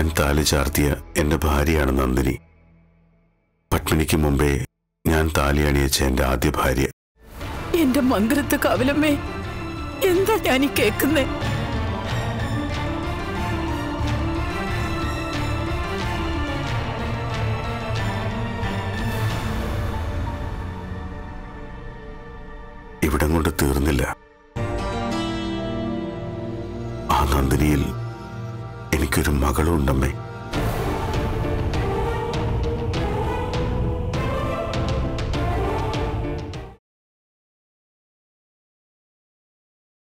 ഞാൻ താലി ചാർത്തിയ എന്റെ ഭാര്യയാണ് നന്ദിനി പത്മിനിക്ക് മുമ്പേ ഞാൻ താലി അണിയിച്ച എന്റെ ആദ്യ ഭാര്യ എന്റെ മന്ത്രത്തെ കവലമ്മേ എന്താ ഞാൻ ഈ കേക്കുന്നേ ഇവിടം കൊണ്ട് തീർന്നില്ല ആ നന്ദിനിയിൽ എനിക്കൊരു മകളും ഉണ്ടമ്മേ